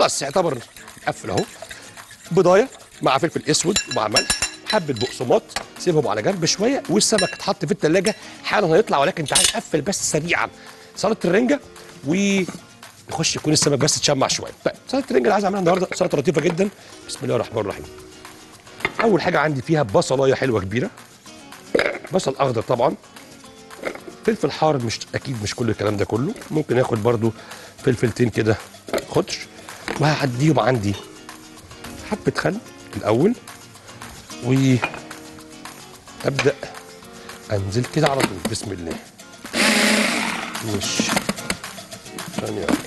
خلاص يعتبر قفل اهو بضايه مع فلفل اسود ومع ملح حبه بقسماط سيبهم على جنب شويه والسمك اتحط في التلاجة حالا هيطلع ولكن تعال قفل بس سريعا سلطه الرنجه ونخش يكون السمك بس اتشمع شويه طيب سلطه الرنجه اللي عايز اعملها النهارده سلطه لطيفه جدا بسم الله الرحمن الرحيم اول حاجه عندي فيها بصلايه حلوه كبيره بصل اخضر طبعا فلفل حار مش اكيد مش كل الكلام ده كله ممكن اخد برضو فلفلتين كده خضر وهعديهم عندي حبه خل الاول وابدا انزل كده على طول بسم الله مش ثانيه واحدة.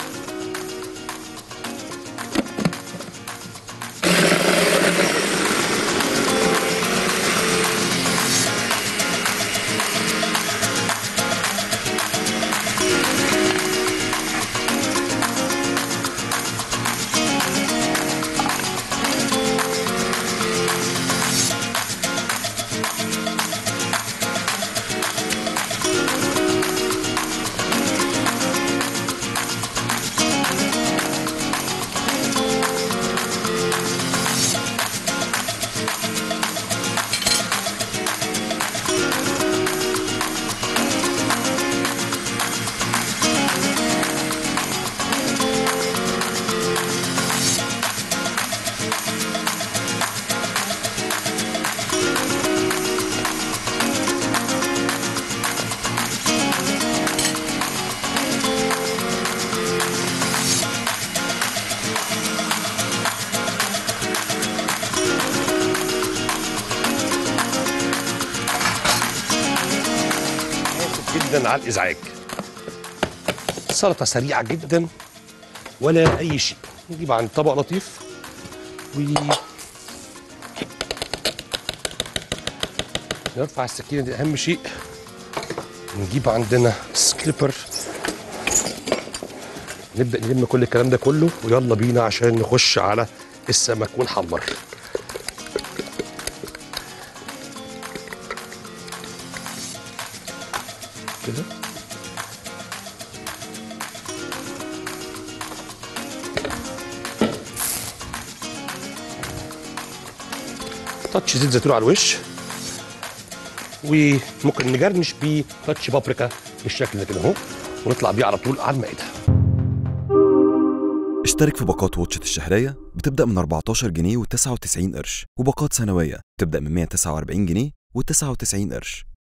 اسف جدا على الازعاج سلطه سريعه جدا ولا اي شيء نجيب عن طبق لطيف و نرفع السكينه دي اهم شيء نجيب عندنا سكليبر نبدا نلم كل الكلام ده كله ويلا بينا عشان نخش على السمك ونحمر كده تاتش زيت زيتون على الوش وممكن نجرنش بيه تاتش بابريكا بالشكل ده كده اهو ونطلع بيه على طول على المائده اشترك في باقات واتشت الشهرية بتبدأ من 14 جنيه و99 قرش وباقات سنوية بتبدأ من 149 جنيه و99 قرش